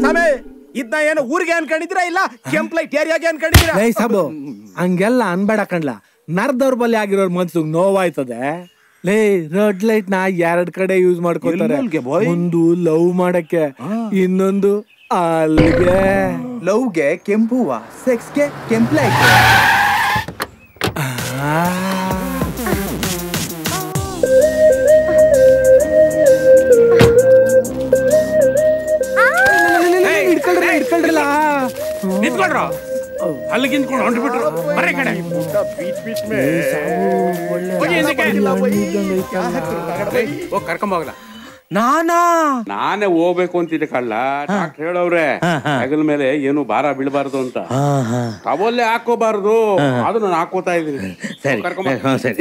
ಸ್ವಾಮಿ ಇದನ್ನ ಏನು ಊರಿಗೆ ಅನ್ಕೊಂಡಿದ್ದೀರಾ ಇಲ್ಲ ಕೆಂಪ್ ಲೈಟ್ ಏರಿಯಾಗೆ ಅನ್ಕೊಂಡಿದ್ದೀರಾ ಲೇ ಸಾಬು ಹಂಗೆಲ್ಲ ಅನ್ಬೇಡ ಕಣ್ಲ ನರ್ ಬಲ್ಲಿ ಆಗಿರೋರ್ ಮನ್ಸಿಗೆ ನೋವಾಯ್ತದೆ ಲೇ ರೆಡ್ ಲೈಟ್ ನ ಎರಡ್ ಕಡೆ ಯೂಸ್ ಮಾಡ್ಕೊತಾರೆ ಎಲ್ಲೆಲ್ಗೆ boy? ಒಂದು ಲವ್ ಮಾಡಕ್ಕೆ ಇನ್ನೊಂದು ಅಲ್ಲಿಗೆ ಲವ್ಗೆ ಕೆಂಪು ಹೂವ ಸೆಕ್ಸ್ಗೆ ಕೆಂಪ್ ಲೈಟ್ ಹಿಡ್ಕೊಳ್ರಿ ಹಿಡ್ಕೊಳ್ರಲ್ಲ ನಿಂತ್ಕೊಳ್ರ ಅಲ್ಲಿ ಗಿಂತ್ಕೊಂಡು ಹೊಂಟ್ಬಿಟ್ರು ಬರ್ರಿ ಈ ಕಡೆ ಹೋಗಿ ಹಿಂದಕ್ಕೆ. ಹೋಗ್ ಕರ್ಕೊಂಬೋಗ್ಲ ನಾನಾ ನಾನೇ ಹೋಗ್ಬೇಕು ಅಂತಿದ್ದೆ ಕಳ್ಳ ಡಾಕ್ಟರ್ ಹೇಳವ್ರೆ ಹೆಗಲ ಮೇಲೆ ಏನು ಭಾರ ಬೀಳಬಾರ್ದು ಅಂತ ಟವಲ್ಲೇ ಹಾಕೋಬಾರ್ದು ಅದು ನಾನು ಹಾಕೋತಾ ಇದೀನಿ ಸರಿ ಕರ್ಕೊಂಬ ಹ್ಮ್, ಸರಿ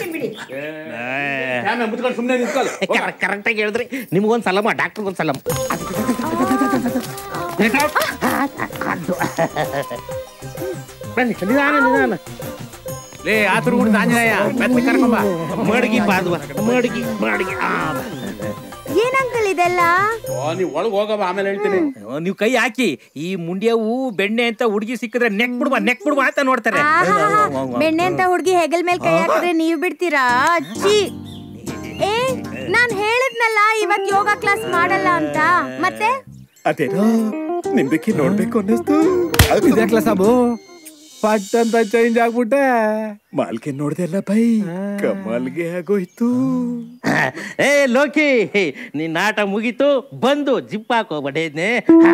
ಮುತ್ಕೊಂಡು ಸುಮ್ಮನೆ ನಿಂತ್ಕೊಳ್ಳ ಕರೆಕ್ಟ್ ಆಗಿ ಹೇಳಿದ್ರಿ ನಿಮ್ಗೊಂದ್ ಸಲಮ ಡಾಕ್ಟರ್ ಒಂದ್ ಸಲಮ ಬನ್ನಿ ನಿಧಾನ ನಿಧಾನ ಲೇ ಆತುರು ಗುಡ್ಡ ಆಂಜನೇಯ ಮೆತ್ತ ಕರ್ಕೊಂಬ ಮಡಗಿ ಬಾದ್ವ ಮಡಗಿ ಮಡಗಿ ಆ. ಏನ್ ಅಂಕಲ್ ಇದೆಲ್ಲ ಓ ನೀವ್ ಒಳಗ್ ಹೋಗವ ಆಮೇಲೆ ಹೇಳ್ತೀನಿ ನೀವು ಕೈ ಹಾಕಿ ಈ ಮುಂಡ್ಯವು ಬೆಣ್ಣೆ ಅಂತ ಹುಡುಗಿ ಸಿಕ್ಕಿದ್ರೆ ನೆಕ್ ಬಿಡುವ ನೆಕ್ ಬಿಡುವ ಅಂತ ನೋಡ್ತಾರೆ ಆಹಾಹಾ. ಬೆಣ್ಣೆ ಅಂತ ಹುಡ್ಗಿ ಹೆಗಲ್ ಮೇಲ್ ಕೈ ಹಾಕಿದ್ರೆ ನೀವ್ ಬಿಡ್ತೀರಾ ಅಜ್ಜಿ ಏ ನಾನ್ ಹೇಳಿದ್ನಲ್ಲ ಇವತ್ ಯೋಗ ಕ್ಲಾಸ್ ಮಾಡಲ್ಲ ಅಂತ ಮತ್ತೆ ಅದೇನೋ ನಿಮ್ದಕ್ಕೆ ನೋಡ್ಬೇಕು ಅನ್ನಿಸ್ತು ಇದ್ಯಾಕ್ಲ ಸಾಬು ಪಟ್ ಅಂತ ಚೇಂಜ್ ಆಗ್ಬಿಟ್ಟೆ ಮಾಲ್ಗೆ ನೋಡ್ದೆಲ್ಲ ಬೈ ಕಮಲ್ಗೆ ಆಗೋಯ್ತು ಏ ಲೋಕಿ ನಿನ್ನ ಆಟ ಮುಗೀತು ಬಂದು ಜಿಪ್ ಹಾಕೋ ಬಡೇದ್ನೆ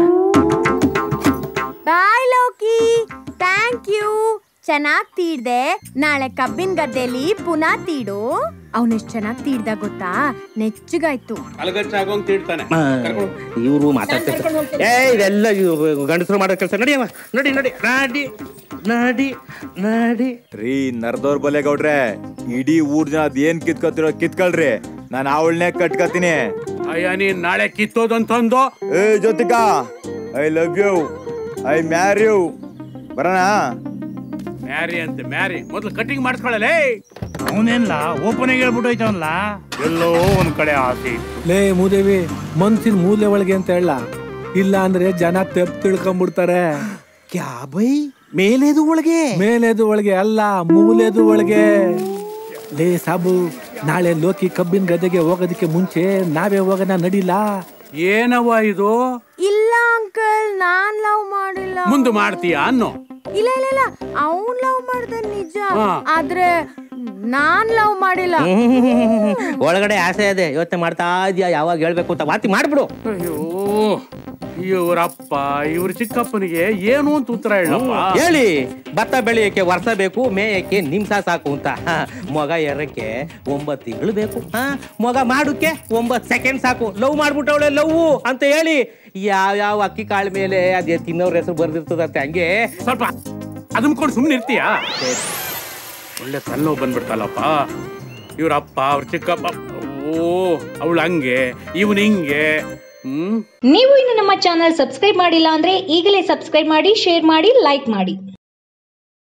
ಬಾಯ್ ಲೋಕಿ ಥ್ಯಾಂಕ್ ಯು ಚೆನ್ನಾಗ್ ತೀಡ್ದೆ ನಾಳೆ ಕಬ್ಬಿನ ಗದ್ದೆಲಿ ಪುನಃ ತೀಡು ಅವನೆಷ್ಟ್ ಚೆನ್ನಾಗ್ ತೀಡ್ದ ಗೊತ್ತಾ ನೆಚ್ಚಗಾಯ್ತು ಅಲಗಚ್ಚ ಆಗೋಂಗ್ ತಿಳ್ತಾನೆ ಕರ್ಕೊಂಡು ಇವರು ಮಾತಾಡ್ತಿರ್ತಾರೆ ಏ ಇದೆಲ್ಲ ಗಂಡಸರು ಮಾಡೋ ಕೆಲಸ ನಡಿಯಮ್ಮ ನಡಿ ನಡಿ ನಾಡಿ ನಾಡಿ ನಾಡಿ ರೀ ನರ್ದವ್ರ ಬಲೆ ಗೌಡ್ರೆ ಇಡೀ ಊರ್ ಜನ ಅದ್ ಏನ್ ಕಿತ್ಕೊತಿರೋ ಕಿತ್ಕೊಳ್ರಿ ನಾನು ಅವಳನ್ನೇ ಕಟ್ಕತೀನಿ ಅಯ್ಯ ನೀನ್ ನಾಳೆ ಕಿತ್ತೋದಂತಂದು ಏ Jyothika I love you I marry you ಬರೋಣ ಮ್ಯಾರಿ ಅಂತೆ ಮ್ಯಾರಿ ಮೊದ್ಲು ಕಟಿಂಗ್ ಮಾಡಿಸ್ಕೊಳ್ಳಲೇ ಅವನೇನ್ಲ ಓಪನ್ ಆಗಿ ಹೇಳ್ಬಿಟ್ಟೋಯ್ತವನ್ಲ ಎಲ್ಲೋ ಒಂದ್ ಕಡೆ ಆಸೆ ಇತ್ತು ಲೇ ಮೂದೇವಿ ಮನ್ಸಿನ ಮೂಲೆ ಒಳಗೆ ಅಂತ ಹೇಳ ಇಲ್ಲ ಅಂದ್ರೆ ಜನ ತೆಪ್ ತಿಳ್ಕೊಂಡ್ಬಿಡ್ತಾರೆ ಕ್ಯಾ ಬೈ ಮೇಲೇದು ಒಳಗೆ ಮೇಲೆದು ಒಳಗೆ ಅಲ್ಲ ಮೂಲೆದು ಒಳಗೆ ಲೇ ಸಾಬು ನಾಳೆ ಲೋಕಿ ಕಬ್ಬಿನ ಗದ್ದೆಗೆ ಹೋಗೋದಕ್ಕೆ ಮುಂಚೆ ನಾವೇ ಹೋಗೋಣ ನಡಿಲ್ಲ ಏನವ್ವ ಇದು ಇಲ್ಲ ಅಂಕಲ್ ನಾನ್ ಲವ್ ಮಾಡಿಲ್ಲ ಮುಂದೆ ಮಾಡ್ತೀಯಾ ಅನ್ನೋ ಇಲ್ಲ ಇಲ್ಲ ಇಲ್ಲ ಅವ್ನ್ ಲವ್ ಮಾಡ್ದ ನಿಜ ಹಾ. ಆದ್ರೆ ನಾನ್ ಲವ್ ಮಾಡಿಲ್ಲ ಒಳಗಡೆ ಆಸೆ ಇದೆ ಯೋಚನೆ ಮಾಡ್ತಾ ಇದೀಯಾ ಯಾವಾಗ ಹೇಳ್ಬೇಕು ಅಂತ ವಾತಿ ಮಾಡ್ಬಿಡು ಅಯ್ಯೋ ಇವ್ರಪ್ಪ ಇವ್ರ ಚಿಕ್ಕಪ್ಪನಿಗೆ ಏನು ಅಂತ ಉತ್ತರ ಹೇಳಪ್ಪ ಹೇಳಿ ಭತ್ತ ಬೆಳೆಯಕ್ಕೆ ವರ್ಷ ಬೇಕು ಮೇಯಕ್ಕೆ ನಿಮಿಷ ಸಾಕು ಅಂತ ಹ, ಮೊಗ ಎರಕ್ಕೆ ಒಂಬತ್ತು ತಿಂಗಳು ಬೇಕು ಹ, ಮೊಗ ಮಾಡೋಕ್ಕೆ ಒಂಬತ್ತು ಸೆಕೆಂಡ್ ಸಾಕು ಲವ್ ಮಾಡ್ಬಿಟ್ಟವಳೆ ಲವ್ ಅಂತ ಹೇಳಿ ಯಾವ ಯಾವ ಅಕ್ಕಿ ಕಾಳು ಮೇಲೆ ಅದೇ ತಿನ್ನೋರ್ ಹೆಸರು ಬರ್ದಿರ್ತದಂತೆ ಹಂಗೆ ಸ್ವಲ್ಪ ಅದಮ್ಕೊಂಡು ಸುಮ್ಮನೆ ಇರ್ತೀಯಾ ಒಳ್ಳೆ ತಲೆನೋವು ಬಂದ್ಬಿಡ್ತಲ್ಲಪ್ಪ ಇವ್ರಪ್ಪ ಅವ್ರ ಚಿಕ್ಕಪ್ಪ ಓ ಅವಳು ಹಂಗೆ ಇವನು ಹಿಂಗೆ ಹ್ಮ್ ನೀವು ಇನ್ನು ನಮ್ಮ ಚಾನಲ್ ಸಬ್ಸ್ಕ್ರೈಬ್ ಮಾಡಿಲ್ಲ ಅಂದ್ರೆ ಈಗಲೇ ಸಬ್ಸ್ಕ್ರೈಬ್ ಮಾಡಿ ಶೇರ್ ಮಾಡಿ ಲೈಕ್ ಮಾಡಿ